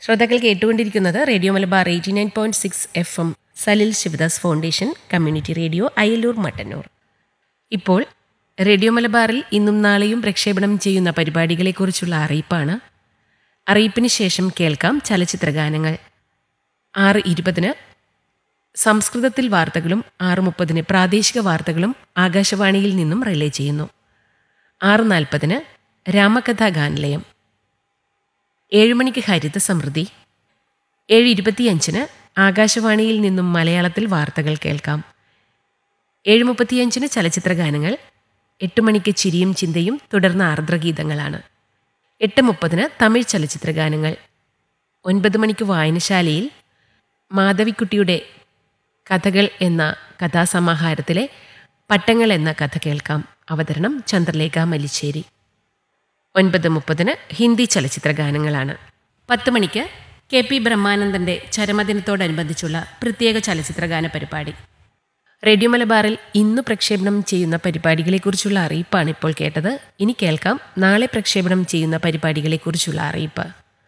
ശ്രോതാക്കൾ കേട്ടുകൊണ്ടിരിക്കുന്നത് radio Malabar eighty nine point six F M Salil Sivadas foundation community radio Ayalur Mattannur ഇപ്പോൾ radio മലബാറിൽ ഇന്നും നാളെയും പ്രക്ഷേപണം ചെയ്യുന്ന പരിപാടികളെക്കുറിച്ചുള്ള അറിയിപ്പാണ് അറിയിപ്പിന് ശേഷം കേൾക്കാം ചലച്ചിത്രഗാനങ്ങൾ ആറ് ഇരുപതിന് സംസ്കൃതത്തിൽ വാർത്തകളും ആറ് മുപ്പതിന് പ്രാദേശിക വാർത്തകളും ആകാശവാണിയിൽ നിന്നും റിലേ ചെയ്യുന്നു ആറ് നാൽപ്പതിന് രാമകഥാ ഗാനലയം ഏഴ് മണിക്ക് ഹരിത സമൃദ്ധി ഏഴ് ഇരുപത്തിയഞ്ചിന് ആകാശവാണിയിൽ നിന്നും മലയാളത്തിൽ വാർത്തകൾ കേൾക്കാം ഏഴ് മുപ്പത്തിയഞ്ചിന് ചലച്ചിത്ര ഗാനങ്ങൾ എട്ട് മണിക്ക് ചിരിയും ചിന്തയും തുടർന്ന് ആർദ്രഗീതങ്ങളാണ് എട്ട് മുപ്പതിന് തമിഴ് ചലച്ചിത്ര ഗാനങ്ങൾ ഒൻപത് മണിക്ക് വായനശാലയിൽ മാധവിക്കുട്ടിയുടെ കഥകൾ എന്ന കഥാസമാഹാരത്തിലെ പട്ടങ്ങൾ എന്ന കഥ കേൾക്കാം അവതരണം ചന്ദ്രലേഖ മല്ലിശ്ശേരി ഒൻപത് മുപ്പതിന് ഹിന്ദി ചലച്ചിത്ര ഗാനങ്ങളാണ് പത്ത് മണിക്ക് കെ പി ബ്രഹ്മാനന്ദന്റെ ചരമദിനത്തോടനുബന്ധിച്ചുള്ള പ്രത്യേക ചലച്ചിത്ര ഗാന പരിപാടി റേഡിയോ മലബാറിൽ ഇന്ന് പ്രക്ഷേപണം ചെയ്യുന്ന പരിപാടികളെക്കുറിച്ചുള്ള അറിയിപ്പാണ് ഇപ്പോൾ കേട്ടത് ഇനി കേൾക്കാം നാളെ പ്രക്ഷേപണം ചെയ്യുന്ന പരിപാടികളെക്കുറിച്ചുള്ള അറിയിപ്പ്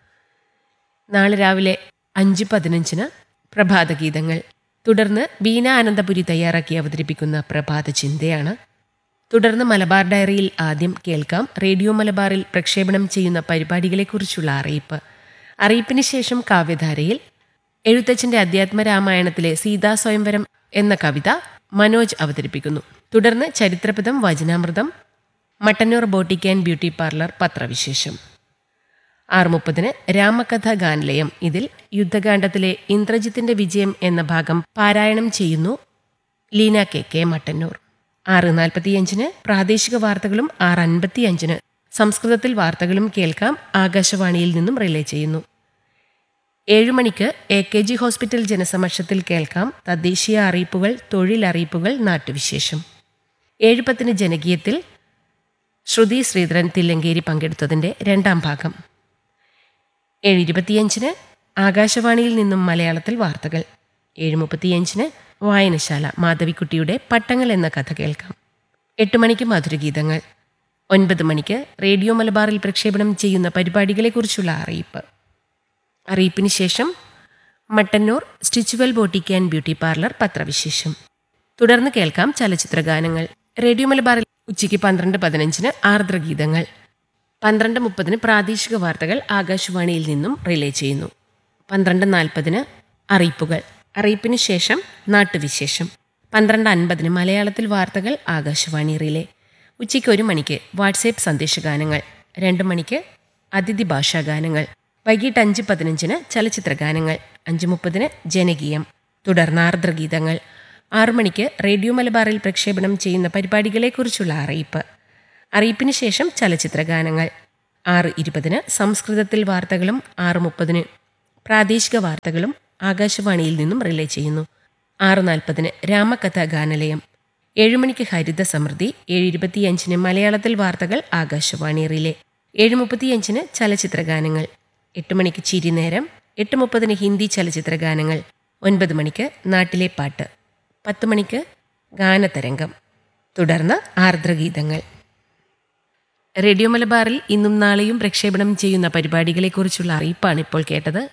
നാളെ രാവിലെ അഞ്ച് പതിനഞ്ചിന് പ്രഭാതഗീതങ്ങൾ തുടർന്ന് ബീന ആനന്ദപുരി തയ്യാറാക്കി അവതരിപ്പിക്കുന്ന പ്രഭാത ചിന്തയാണ് തുടർന്ന് മലബാർ ഡയറിയിൽ ആദ്യം കേൾക്കാം റേഡിയോ മലബാറിൽ പ്രക്ഷേപണം ചെയ്യുന്ന പരിപാടികളെക്കുറിച്ചുള്ള അറിയിപ്പ് അറിയിപ്പിന് ശേഷം കാവ്യധാരയിൽ എഴുത്തച്ഛൻ്റെ അധ്യാത്മരാമായണത്തിലെ സീതാ സ്വയംവരം എന്ന കവിത മനോജ് അവതരിപ്പിക്കുന്നു തുടർന്ന് ചരിത്രപദം വചനാമൃതം Mattannur boutique and beauty parlour പത്രവിശേഷം ആറ് മുപ്പതിന് രാമകഥ ഗാനലയം ഇതിൽ യുദ്ധകാണ്ഡത്തിലെ ഇന്ദ്രജിത്തിന്റെ വിജയം എന്ന ഭാഗം പാരായണം ചെയ്യുന്നു ലീന കെ കെ മട്ടന്നൂർ ആറ് നാൽപ്പത്തിയഞ്ചിന് പ്രാദേശിക വാർത്തകളും ആറ് അൻപത്തിയഞ്ചിന് സംസ്കൃതത്തിൽ വാർത്തകളും കേൾക്കാം ആകാശവാണിയിൽ നിന്നും റിലേ ചെയ്യുന്നു ഏഴു മണിക്ക് എ കെ ജി ഹോസ്പിറ്റൽ ജനസമക്ഷത്തിൽ കേൾക്കാം തദ്ദേശീയ അറിയിപ്പുകൾ തൊഴിലറിയിപ്പുകൾ നാട്ടുവിശേഷം ഏഴ് പത്തിന് ജനകീയത്തിൽ ശ്രുതി ശ്രീധരൻ തില്ലങ്കേരി പങ്കെടുത്തതിൻ്റെ രണ്ടാം ഭാഗം ഏഴ് ഇരുപത്തിയഞ്ചിന് ആകാശവാണിയിൽ നിന്നും മലയാളത്തിൽ വാർത്തകൾ ഏഴ് മുപ്പത്തിയഞ്ചിന് വായനശാല മാധവിക്കുട്ടിയുടെ പട്ടങ്ങൾ എന്ന കഥ കേൾക്കാം എട്ട് മണിക്ക് മധുരഗീതങ്ങൾ ഒൻപത് മണിക്ക് റേഡിയോ മലബാറിൽ പ്രക്ഷേപണം ചെയ്യുന്ന പരിപാടികളെക്കുറിച്ചുള്ള അറിയിപ്പ് അറിയിപ്പിന് ശേഷം മട്ടന്നൂർ സ്റ്റിച്ചുവൽ ബോട്ടിക് ആൻഡ് ബ്യൂട്ടി പാർലർ പത്രവിശേഷം തുടർന്ന് കേൾക്കാം ചലച്ചിത്ര ഗാനങ്ങൾ റേഡിയോ മലബാറിൽ ഉച്ചയ്ക്ക് പന്ത്രണ്ട് പതിനഞ്ചിന് ആർദ്രഗീതങ്ങൾ പന്ത്രണ്ട് മുപ്പതിന് പ്രാദേശിക വാർത്തകൾ ആകാശവാണിയിൽ നിന്നും റിലേ ചെയ്യുന്നു പന്ത്രണ്ട് നാൽപ്പതിന് അറിയിപ്പുകൾ അറിയിപ്പിന് ശേഷം നാട്ടുവിശേഷം പന്ത്രണ്ട് അൻപതിന് മലയാളത്തിൽ വാർത്തകൾ ആകാശവാണി റിലേ ഉച്ചയ്ക്ക് ഒരു മണിക്ക് വാട്സേപ്പ് സന്ദേശഗാനങ്ങൾ രണ്ട് മണിക്ക് അതിഥി ഭാഷാഗാനങ്ങൾ വൈകിട്ട് അഞ്ച് പതിനഞ്ചിന് ചലച്ചിത്ര ഗാനങ്ങൾ അഞ്ച് മുപ്പതിന് ജനകീയം തുടർന്ന് ആർദ്രഗീതങ്ങൾ ആറു മണിക്ക് റേഡിയോ മലബാറിൽ പ്രക്ഷേപണം ചെയ്യുന്ന പരിപാടികളെക്കുറിച്ചുള്ള അറിയിപ്പ് അറിയിപ്പിന് ശേഷം ചലച്ചിത്ര ഗാനങ്ങൾ ആറ് ഇരുപതിന് സംസ്കൃതത്തിൽ വാർത്തകളും ആറ് മുപ്പതിന് പ്രാദേശിക വാർത്തകളും ആകാശവാണിയിൽ നിന്നും റിലേ ചെയ്യുന്നു ആറ് നാൽപ്പതിന് രാമകഥാ ഗാനലയം ഏഴ് മണിക്ക് ഹരിത സമൃദ്ധി ഏഴ് ഇരുപത്തിയഞ്ചിന് മലയാളത്തിൽ വാർത്തകൾ ആകാശവാണി റിലേ ഏഴ് മുപ്പത്തിയഞ്ചിന് ചലച്ചിത്ര ഗാനങ്ങൾ എട്ട് മണിക്ക് ചിരിനേരം എട്ട് മുപ്പതിന് ഹിന്ദി ചലച്ചിത്ര ഗാനങ്ങൾ ഒൻപത് മണിക്ക് നാട്ടിലെ പാട്ട് പത്ത് മണിക്ക് ഗാനതരംഗം തുടർന്ന് ആർദ്രഗീതങ്ങൾ റേഡിയോ മലബാറിൽ ഇന്നും നാളെയും പ്രക്ഷേപണം ചെയ്യുന്ന പരിപാടികളെക്കുറിച്ചുള്ള അറിയിപ്പാണ് ഇപ്പോൾ കേട്ടത്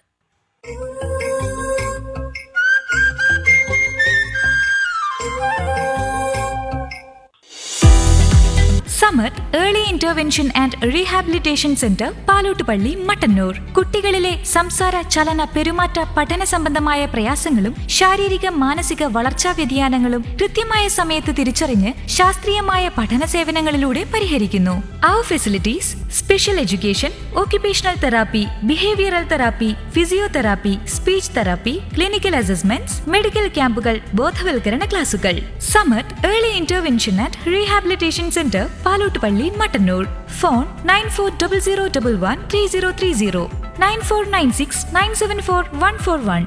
summer early intervention and rehabilitation centre Palottupalli Mattannur കുട്ടികളിലെ സംസാര ചലന പെരുമാറ്റ പഠന സംബന്ധമായ പ്രയാസങ്ങളും ശാരീരിക മാനസിക വളർച്ചാ വ്യതിയാനങ്ങളും കൃത്യമായ സമയത്ത് തിരിച്ചറിഞ്ഞ് ശാസ്ത്രീയമായ പഠന സേവനങ്ങളിലൂടെ പരിഹരിക്കുന്നു അവർ facilities special education occupational therapy behavioural therapy physiotherapy speech therapy clinical assessments medical ക്യാമ്പുകൾ ബോധവൽക്കരണ ക്ലാസുകൾ Samath early intervention and rehabilitation centre Palottupalli Mattannur phone nine four double zero double one three zero three zero nine four nine six nine seven four one four one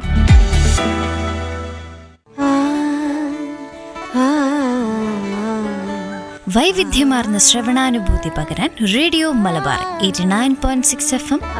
വൈവിധ്യമാർന്ന ശ്രവണാനുഭൂതി പകരാൻ radio Malabar eighty nine point six F M